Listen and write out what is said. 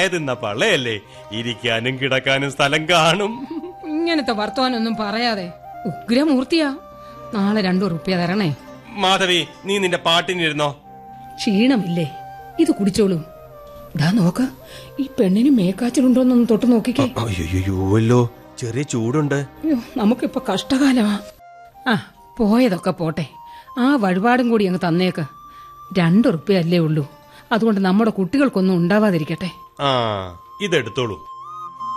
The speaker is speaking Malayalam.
തിന്ന പള്ളയല്ലേ ഇരിക്കാനും കിടക്കാനും സ്ഥലം കാണും ഇങ്ങനത്തെ വർത്തമാനൊന്നും പറയാതെ ഉഗ്രമൂർത്തിയാ നാളെ രണ്ടു റുപ്യ തരണേ മാധവി നീ നിന്റെ പാട്ടിനിരുന്നോ ക്ഷീണമില്ലേ ഇത് കുടിച്ചോളൂ ദാ നോക്ക ഈ പെണ്ണിന് മേക്കാച്ചിലുണ്ടോന്നൊന്ന് തൊട്ട് നോക്കിക്കേ അയ്യോല്ലോ ചെറിയ ചൂടുണ്ട് അയ്യോ നമുക്കിപ്പൊ കഷ്ടകാലമാ ആ പോയതൊക്കെ പോട്ടെ ആ വഴിപാടും കൂടി അങ്ങ് തന്നേക്ക് രണ്ടു റുപ്യ അല്ലേ ഉള്ളൂ അതുകൊണ്ട് നമ്മുടെ കുട്ടികൾക്കൊന്നും ഉണ്ടാവാതിരിക്കട്ടെ ആ ഇതെടുത്തോളൂ